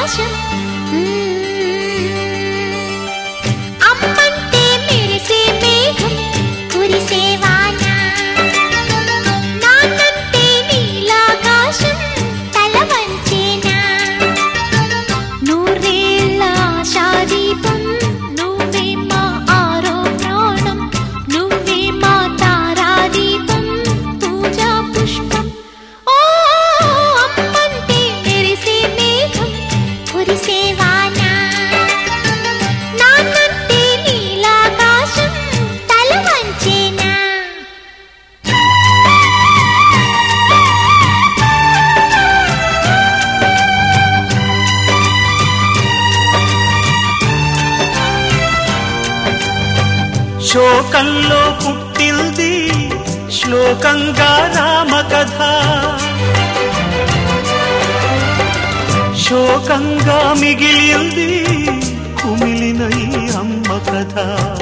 నీలాకాశం అమ్మంటే మెరిసే మేఘం కురిసే వాన నాన్నంటే నీలాకాశం తల వంచేనా నూరేళ్ళ ఆశాదీపం నువ్వే మా ఆరో ప్రాణం నువ్వే మా తారాదీపం పూజా పుష్పం ఓ అమ్మంటే మెరిసే మేఘం కురిసే వాన నాన్నంటే నీలాకాశం తల వంచేనా శోకంలో పుట్టింది శ్లోకంగా రామకథ శోకంగా మిగిలింది కుమిలిన ఈ అమ్మ కథ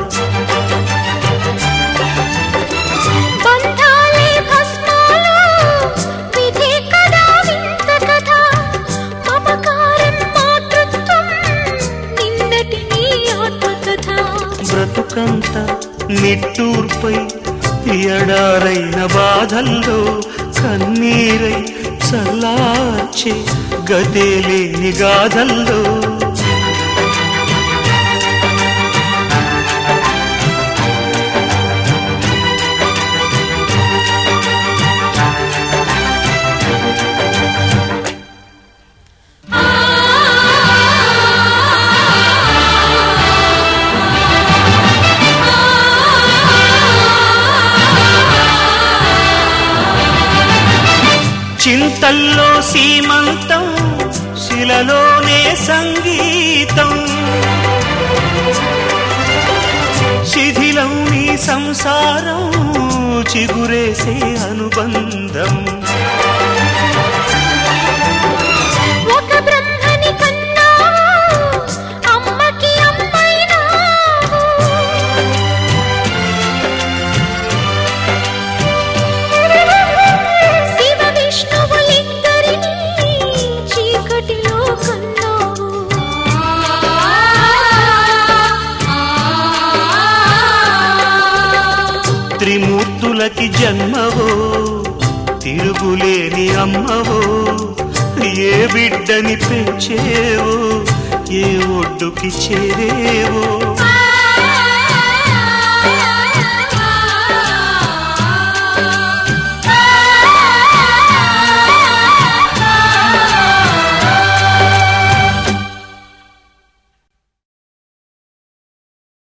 బంధాలే భస్మాలు విధి కదా వింత కథ మమకారం మాతృత్వం నిన్నటి నీ ఆత్మకథ బ్రతుకంత నిట్టూర్పై ఎడారైన బాధల్లో కన్నీరై చల్లార్చే గదే లేని గాథల్లో చింతల్లో సీమంతం శిలలోనే సంగీతం శిథిలం నీ సంసారం చిగురేసే అనుబంధం ఒక బ్రహ్మని కన్నావు అమ్మకి అమ్మైనావు శివ విష్ణువులిద్దరినీ చీకటిలో కన్నావు త్రిమూర్తులకి జన్మవో తిరుగులేని అమ్మవో ఏ బిడ్డని పెంచేవో ఏ ఒడ్డుకి చేరేవో